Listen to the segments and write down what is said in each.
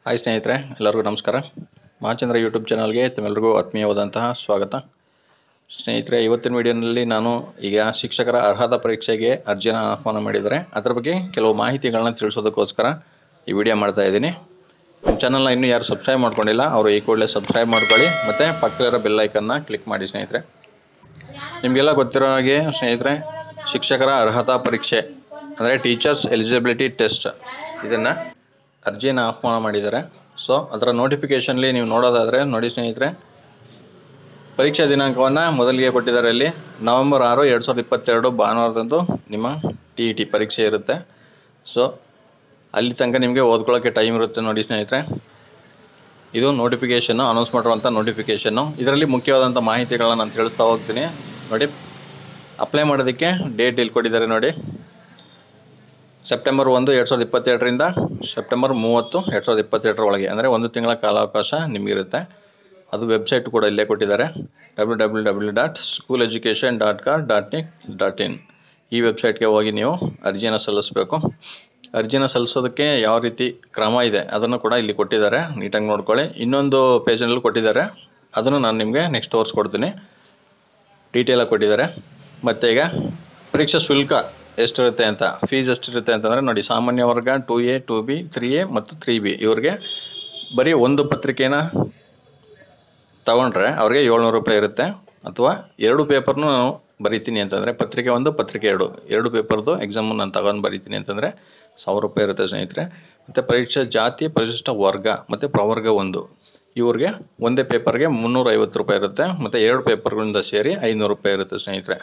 hi ಸ್ನೇಹಿತರೆ ಎಲ್ಲರಿಗೂ ನಮಸ್ಕಾರ ಮಹಾಚಂದ್ರ ಯೂಟ್ಯೂಬ್ ಚಾನಲ್ಗೆ ತಮ್ಮೆಲ್ಲರಿಗೂ ಆತ್ಮೀಯವಾದಂತಹ ಸ್ವಾಗತ ಸ್ನೇಹಿತರೆ ಇವತ್ತಿನ ವಿಡಿಯೋನಲ್ಲಿ ನಾನು ಈಗ ಶಿಕ್ಷಕರ ಅರ್ಹತಾ ಪರೀಕ್ಷೆಗೆ ಅರ್ಜಿನ ಆಹ್ವಾನ ಮಾಡಿದ್ದಾರೆ ಅದರ ಬಗ್ಗೆ ಕೆಲವು ಮಾಹಿತಿಗಳನ್ನ ತಿಳಿಸೋದಕ್ಕೋಸ್ಕರ ಈ ವಿಡಿಯೋ ಮಾಡ್ತಾ ಇದ್ದೀನಿ ನಮ್ಮ ಚಾನಲ್ನ ಇನ್ನೂ ಯಾರು ಸಬ್ಸ್ಕ್ರೈಬ್ ಮಾಡ್ಕೊಂಡಿಲ್ಲ ಅವರು ಈ ಕೂಡಲೇ ಸಬ್ಸ್ಕ್ರೈಬ್ ಮಾಡ್ಕೊಳ್ಳಿ ಮತ್ತು ಪಕ್ಕದಲ್ಲಿರೋ ಬೆಲ್ ಐಕನ್ನ ಕ್ಲಿಕ್ ಮಾಡಿ ಸ್ನೇಹಿತರೆ ನಿಮಗೆಲ್ಲ ಗೊತ್ತಿರೋ ಹಾಗೆ ಸ್ನೇಹಿತರೆ ಶಿಕ್ಷಕರ ಅರ್ಹತಾ ಪರೀಕ್ಷೆ ಅಂದರೆ ಟೀಚರ್ಸ್ ಎಲಿಜಿಬಿಲಿಟಿ ಟೆಸ್ಟ್ ಇದನ್ನು ಅರ್ಜಿನ ಆಹ್ವಾನ ಮಾಡಿದ್ದಾರೆ ಸೊ ಅದರ ನೋಟಿಫಿಕೇಷನ್ಲಿ ನೀವು ನೋಡೋದಾದರೆ ನೋಡಿ ಸ್ನೇಹಿತರೆ ಪರೀಕ್ಷಾ ದಿನಾಂಕವನ್ನು ಮೊದಲಿಗೆ ಕೊಟ್ಟಿದ್ದಾರೆ ಇಲ್ಲಿ ನವೆಂಬರ್ ಆರು ಎರಡು ಸಾವಿರದ ಇಪ್ಪತ್ತೆರಡು ಭಾನುವಾರದಂದು ನಿಮ್ಮ ಟಿ ಇ ಟಿ ಪರೀಕ್ಷೆ ಇರುತ್ತೆ ಸೊ ಅಲ್ಲಿ ತನಕ ನಿಮಗೆ ಓದ್ಕೊಳ್ಳೋಕ್ಕೆ ಟೈಮ್ ಇರುತ್ತೆ ನೋಡಿ ಸ್ನೇಹಿತರೆ ಇದು ನೋಟಿಫಿಕೇಷನ್ನು ಅನೌನ್ಸ್ ಮಾಡಿರುವಂಥ ನೋಟಿಫಿಕೇಷನ್ನು ಇದರಲ್ಲಿ ಮುಖ್ಯವಾದಂಥ ಮಾಹಿತಿಗಳನ್ನ ನಾನು ತಿಳಿಸ್ತಾ ಹೋಗ್ತೀನಿ ನೋಡಿ ಅಪ್ಲೈ ಮಾಡೋದಕ್ಕೆ ಡೇಟ್ ಇಲ್ಲಿ ಕೊಟ್ಟಿದ್ದಾರೆ ನೋಡಿ ಸೆಪ್ಟೆಂಬರ್ ಒಂದು ಎರಡು ಸಾವಿರದ ಇಪ್ಪತ್ತೆರಡರಿಂದ ಸೆಪ್ಟೆಂಬರ್ ಮೂವತ್ತು ಎರಡು ಸಾವಿರದ ಇಪ್ಪತ್ತೆರಡರ ಒಳಗೆ ಅಂದರೆ ಒಂದು ತಿಂಗಳ ಕಾಲಾವಕಾಶ ನಿಮಗಿರುತ್ತೆ ಅದು ವೆಬ್ಸೈಟ್ ಕೂಡ ಇಲ್ಲೇ ಕೊಟ್ಟಿದ್ದಾರೆ W W W dot school education dot kar dot in dot in ಈ ವೆಬ್ಸೈಟ್ಗೆ ಹೋಗಿ ನೀವು ಅರ್ಜಿಯನ್ನು ಸಲ್ಲಿಸಬೇಕು ಅರ್ಜಿನ ಸಲ್ಲಿಸೋದಕ್ಕೆ ಯಾವ ರೀತಿ ಕ್ರಮ ಇದೆ ಅದನ್ನು ಕೂಡ ಇಲ್ಲಿ ಕೊಟ್ಟಿದ್ದಾರೆ ನೀಟಾಗಿ ನೋಡ್ಕೊಳ್ಳಿ ಇನ್ನೊಂದು ಪೇಜಲ್ಲಿ ಕೊಟ್ಟಿದ್ದಾರೆ ಅದನ್ನು ನಾನು ನಿಮಗೆ ನೆಕ್ಸ್ಟ್ ತೋರಿಸ್ಕೊಡ್ತೀನಿ ಡೀಟೇಲಾಗಿ ಕೊಟ್ಟಿದ್ದಾರೆ ಮತ್ತು ಈಗ ಪರೀಕ್ಷಾ ಶುಲ್ಕ ಎಷ್ಟಿರುತ್ತೆ ಅಂತ ಫೀಸ್ ಎಷ್ಟಿರುತ್ತೆ ಅಂತಂದರೆ ನೋಡಿ ಸಾಮಾನ್ಯ ವರ್ಗ two A two B three A ಮತ್ತು ತ್ರೀ ಬಿ ಇವ್ರಿಗೆ ಬರೀ ಒಂದು ಪತ್ರಿಕೆನ ತಗೊಂಡ್ರೆ ಅವ್ರಿಗೆ ಏಳ್ನೂರು ರೂಪಾಯಿ ಇರುತ್ತೆ ಅಥವಾ ಎರಡು ಪೇಪರ್ನು ನಾನು ಬರಿತೀನಿ ಅಂತಂದರೆ ಪತ್ರಿಕೆ ಒಂದು ಪತ್ರಿಕೆ ಎರಡು ಎರಡು ಪೇಪರ್ದು ಎಕ್ಸಾಮು ನಾನು ತಗೊಂಡು ಬರಿತೀನಿ ಅಂತಂದರೆ ಸಾವಿರ ರೂಪಾಯಿ ಇರುತ್ತೆ ಸ್ನೇಹಿತರೆ ಮತ್ತು ಪರೀಕ್ಷೆ ಜಾತಿ ಪರಿಶಿಷ್ಟ ವರ್ಗ ಮತ್ತು ಪ್ರವರ್ಗ ಒಂದು ಇವ್ರಿಗೆ ಒಂದೇ ಪೇಪರ್ಗೆ ಮುನ್ನೂರ ಐವತ್ತು ರೂಪಾಯಿ ಇರುತ್ತೆ ಮತ್ತು ಎರಡು ಪೇಪರ್ಗಳಿಂದ ಸೇರಿ ಐನೂರು ರೂಪಾಯಿ ಇರುತ್ತೆ ಸ್ನೇಹಿತರೆ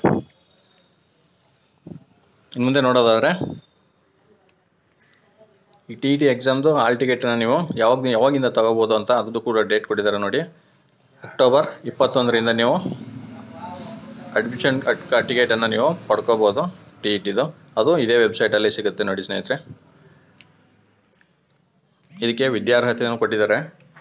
ಇನ್ನು ಮುಂದೆ ನೋಡೋದಾದರೆ ಈ ಟಿ ಇ ಟಿ ಎಕ್ಸಾಮ್ದು ಹಾಲ್ ಟಿಕೆಟನ್ನ ನೀವು ಯಾವಾಗ ಯಾವಾಗಿಂದ ತಗೋಬೋದು ಅಂತ ಅದು ಕೂಡ ಡೇಟ್ ಕೊಟ್ಟಿದ್ದಾರೆ ನೋಡಿ ಅಕ್ಟೋಬರ್ ಇಪ್ಪತ್ತೊಂದರಿಂದ ನೀವು ಅಡ್ಮಿಷನ್ ಟಿಕೆಟನ್ನು ನೀವು ಪಡ್ಕೋಬೋದು ಟಿ ಇ ಟಿದು ಅದು ಇದೇ ವೆಬ್ಸೈಟಲ್ಲಿ ಸಿಗುತ್ತೆ ನೋಡಿ ಸ್ನೇಹಿತರೆ ಇದಕ್ಕೆ ವಿದ್ಯಾರ್ಹತೆಯನ್ನು ಕೊಟ್ಟಿದ್ದಾರೆ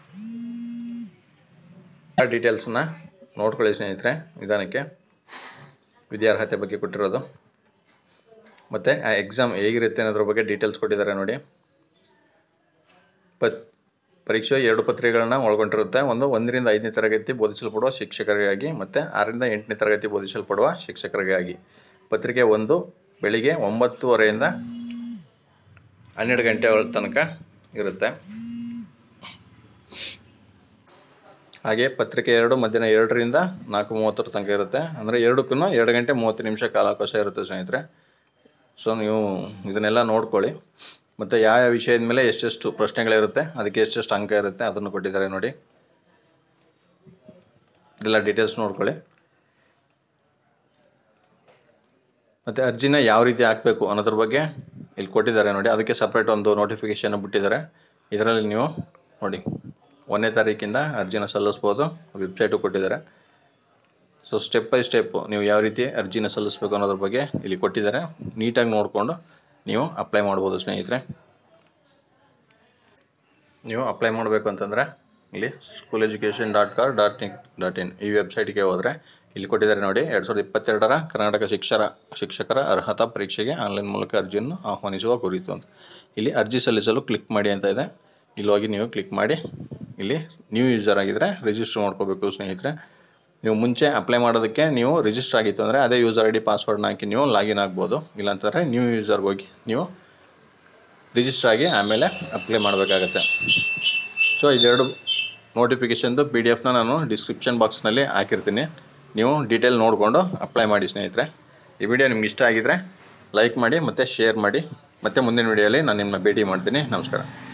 ಡೀಟೇಲ್ಸನ್ನ ನೋಡ್ಕೊಳ್ಳಿ ಸ್ನೇಹಿತರೆ ನಿಧಾನಕ್ಕೆ ವಿದ್ಯಾರ್ಹತೆ ಬಗ್ಗೆ ಕೊಟ್ಟಿರೋದು ಮತ್ತು ಆ ಎಕ್ಸಾಮ್ ಹೇಗಿರುತ್ತೆ ಅನ್ನೋದ್ರ ಬಗ್ಗೆ ಡೀಟೇಲ್ಸ್ ಕೊಟ್ಟಿದ್ದಾರೆ ನೋಡಿ ಪ ಪರೀಕ್ಷೆ ಎರಡು ಪತ್ರಿಕೆಗಳನ್ನ ಒಳಗೊಂಡಿರುತ್ತೆ ಒಂದು ಒಂದರಿಂದ ಐದನೇ ತರಗತಿ ಬೋಧಿಸಲ್ಪಡುವ ಶಿಕ್ಷಕರಿಗಾಗಿ ಮತ್ತು ಆರರಿಂದ ಎಂಟನೇ ತರಗತಿ ಬೋಧಿಸಲ್ಪಡುವ ಶಿಕ್ಷಕರಿಗಾಗಿ ಪತ್ರಿಕೆ ಒಂದು ಬೆಳಿಗ್ಗೆ ಒಂಬತ್ತುವರೆಯಿಂದ ಹನ್ನೆರಡು ಗಂಟೆ ತನಕ ಇರುತ್ತೆ ಹಾಗೆ ಪತ್ರಿಕೆ ಎರಡು ಮಧ್ಯಾಹ್ನ ಎರಡರಿಂದ ನಾಲ್ಕು ಮೂವತ್ತರ ತನಕ ಇರುತ್ತೆ ಅಂದರೆ ಎರಡಕ್ಕೂ ಎರಡು ಗಂಟೆ ಮೂವತ್ತು ನಿಮಿಷ ಕಾಲಾವಕಾಶ ಇರುತ್ತೆ ಸ್ನೇಹಿತರೆ ಸೊ ನೀವು ಇದನ್ನೆಲ್ಲ ನೋಡ್ಕೊಳ್ಳಿ ಮತ್ತು ಯಾವ ಯಾವ ವಿಷಯದ ಮೇಲೆ ಎಷ್ಟೆಷ್ಟು ಪ್ರಶ್ನೆಗಳಿರುತ್ತೆ ಅದಕ್ಕೆ ಎಷ್ಟೆಷ್ಟು ಅಂಕ ಇರುತ್ತೆ ಅದನ್ನು ಕೊಟ್ಟಿದ್ದಾರೆ ನೋಡಿ ಇದೆಲ್ಲ ಡೀಟೇಲ್ಸ್ ನೋಡ್ಕೊಳ್ಳಿ ಮತ್ತು ಅರ್ಜಿನ ಯಾವ ರೀತಿ ಹಾಕಬೇಕು ಅನ್ನೋದ್ರ ಬಗ್ಗೆ ಇಲ್ಲಿ ಕೊಟ್ಟಿದ್ದಾರೆ ನೋಡಿ ಅದಕ್ಕೆ ಸಪ್ರೇಟ್ ಒಂದು ನೋಟಿಫಿಕೇಷನ್ ಬಿಟ್ಟಿದ್ದಾರೆ ಇದರಲ್ಲಿ ನೀವು ನೋಡಿ ಒಂದನೇ ತಾರೀಕಿಂದ ಅರ್ಜಿನ ಸಲ್ಲಿಸ್ಬೋದು ವೆಬ್ಸೈಟು ಕೊಟ್ಟಿದ್ದಾರೆ ಸೊ ಸ್ಟೆಪ್ ಬೈ ಸ್ಟೆಪ್ ನೀವು ಯಾವ ರೀತಿ ಅರ್ಜಿನ ಸಲ್ಲಿಸಬೇಕು ಅನ್ನೋದ್ರ ಬಗ್ಗೆ ಇಲ್ಲಿ ಕೊಟ್ಟಿದ್ದಾರೆ ನೀಟಾಗಿ ನೋಡಿಕೊಂಡು ನೀವು ಅಪ್ಲೈ ಮಾಡ್ಬೋದು ಸ್ನೇಹಿತರೆ ನೀವು ಅಪ್ಲೈ ಮಾಡಬೇಕು ಅಂತಂದರೆ ಇಲ್ಲಿ school education dot kar dot in dot in ಈ ವೆಬ್ಸೈಟ್ಗೆ ಹೋದರೆ ಇಲ್ಲಿ ಕೊಟ್ಟಿದ್ದಾರೆ ನೋಡಿ ಎರಡು ಸಾವಿರದ ಇಪ್ಪತ್ತೆರಡರ ಕರ್ನಾಟಕ ಶಿಕ್ಷರ ಶಿಕ್ಷಕರ ಅರ್ಹತಾ ಪರೀಕ್ಷೆಗೆ ಆನ್ಲೈನ್ ಮೂಲಕ ಅರ್ಜಿಯನ್ನು ಆಹ್ವಾನಿಸುವ ಕುರಿತು ಅಂತ ಇಲ್ಲಿ ಅರ್ಜಿ ಸಲ್ಲಿಸಲು ಕ್ಲಿಕ್ ಮಾಡಿ ಅಂತ ಇದೆ ಇಲ್ಲಿ ಹೋಗಿ ನೀವು ಕ್ಲಿಕ್ ಮಾಡಿ ಇಲ್ಲಿ ನ್ಯೂ ಯೂಸರ್ ಆಗಿದ್ದರೆ ರಿಜಿಸ್ಟರ್ ಮಾಡ್ಕೋಬೇಕು ಸ್ನೇಹಿತರೆ ನೀವು ಮುಂಚೆ ಅಪ್ಲೈ ಮಾಡೋದಕ್ಕೆ ನೀವು ರಿಜಿಸ್ಟರ್ ಆಗಿತ್ತು ಅಂದರೆ ಅದೇ ಯೂಸರ್ ಐ ಡಿ ಪಾಸ್ವರ್ಡ್ನ ಹಾಕಿ ನೀವು ಲಾಗಿನ್ ಆಗ್ಬೋದು ಇಲ್ಲಾಂತಂದರೆ ನ್ಯೂ ಯೂಸರ್ಗೆ ಹೋಗಿ ನೀವು ರಿಜಿಸ್ಟರ್ ಆಗಿ ಆಮೇಲೆ ಅಪ್ಲೈ ಮಾಡಬೇಕಾಗತ್ತೆ ಸೊ ಇದೆರಡು ನೋಟಿಫಿಕೇಷನ್ದು ಪಿ ಡಿ ಎಫ್ನ ನಾನು ಡಿಸ್ಕ್ರಿಪ್ಷನ್ ಬಾಕ್ಸ್ನಲ್ಲಿ ಹಾಕಿರ್ತೀನಿ ನೀವು ಡೀಟೇಲ್ ನೋಡಿಕೊಂಡು ಅಪ್ಲೈ ಮಾಡಿ ಸ್ನೇಹಿತರೆ ಈ ವಿಡಿಯೋ ನಿಮ್ಗೆ ಇಷ್ಟ ಆಗಿದರೆ ಲೈಕ್ ಮಾಡಿ ಮತ್ತು ಶೇರ್ ಮಾಡಿ ಮತ್ತು ಮುಂದಿನ ವಿಡಿಯೋಲಿ ನಾನು ನಿಮ್ಮನ್ನ ಭೇಟಿ ಮಾಡ್ತೀನಿ ನಮಸ್ಕಾರ